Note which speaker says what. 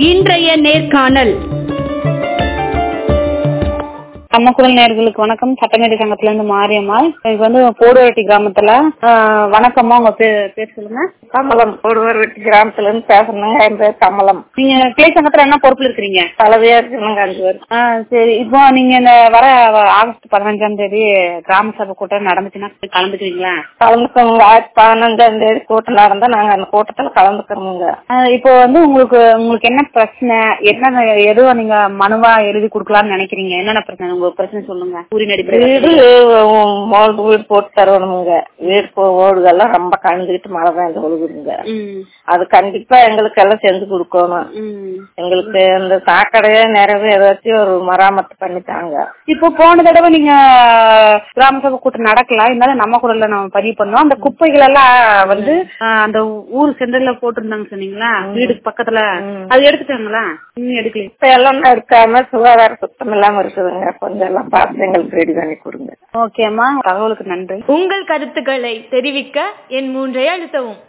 Speaker 1: இன்றைய நேர்காணல்
Speaker 2: நம்ம குரல் நேர்களுக்கு வணக்கம் சட்டமேதை சங்கத்துல இருந்து மாரியம்மாள் எனக்கு வந்து போடுவரட்டி கிராமத்துல ஆஹ், வணக்கம்மா உங்க பேர் பேர் சொல்லுங்க
Speaker 3: கமலம் கொடுவர் வெட்டி கிராமத்துல இருந்து பேசுறேங்க என் பேர் கமலம்
Speaker 2: நீங்க கிளை சங்கத்துல என்ன பொறுப்புல இருக்கிறீங்க
Speaker 3: தலைவியா இருக்கணுங்க அஞ்சு பேர்
Speaker 2: ஆ, சரி இப்போ நீங்க இந்த வர ஆகஸ்ட் பதினஞ்சாம் தேதி கிராம சபை கூட்டம் நடந்துச்சுன்னா போய் கலந்துக்குவீங்களா
Speaker 3: கலந்துக்கோங்க ஆயிரத்தி பதினஞ்சாம் தேதி கூட்டம் நடந்தா நாங்க அந்த கூட்டத்துல கலந்துக்கிறோமுங்க
Speaker 2: ஆ, இப்போ வந்து உங்களுக்கு உங்களுக்கு என்ன பிரச்சனை என்ன எதுவும் நீங்க மனுவா எழுதி கொடுக்கலாம்னு நினைக்கிறீங்க என்னென்ன பிரச்சனை உங்க பிரச்சனை சொல்லுங்க உரிமை
Speaker 3: வீடு
Speaker 2: அடிப்படையில்
Speaker 3: மோல்டு வீடு போட்டு தரணுங்க வீடு போ- ஓடுகள்லாம் ரொம்ப கலந்துக்கிட்டு மழை தான் ஒழுகுதுங்க
Speaker 2: ம்,
Speaker 3: அது கண்டிப்பா எங்களுக்கு எல்லாம் செஞ்சு கொடுக்கணும்
Speaker 2: ம்.
Speaker 3: எங்களுக்கு இந்த சாக்கடையே நிறைய ஏதாச்சும் ஒரு மராமத்து பண்ணித்தாங்க
Speaker 2: இப்போ போன தடவை நீங்க கிராம சபை கூட்டம் நடக்கலாம் இருந்தாலும் நம்ம குரல்ல நம்ம பதிவு பண்ணோம் அந்த குப்பைகள் எல்லாம் வந்து ஆ, அந்த ஊர் சென்டர்ல போட்டிருந்தாங்க சொன்னீங்களா வீடுக்கு பக்கத்துல அது எடுத்துட்டாங்களா இன்னும் எடுக்கல
Speaker 3: இப்ப எல்லாம் எடுக்காம சுகாதார சுத்தம் இல்லாம இருக்குதுங்க கொஞ்சம் எல்லாம் பார்த்து எங்களுக்கு ரெடி பண்ணி கொடுங்க
Speaker 2: ஓகேம்மா தகவலுக்கு நன்றி
Speaker 1: உங்கள் கருத்துக்களை தெரிவிக்க என் மூன்றை அழுத்தவும்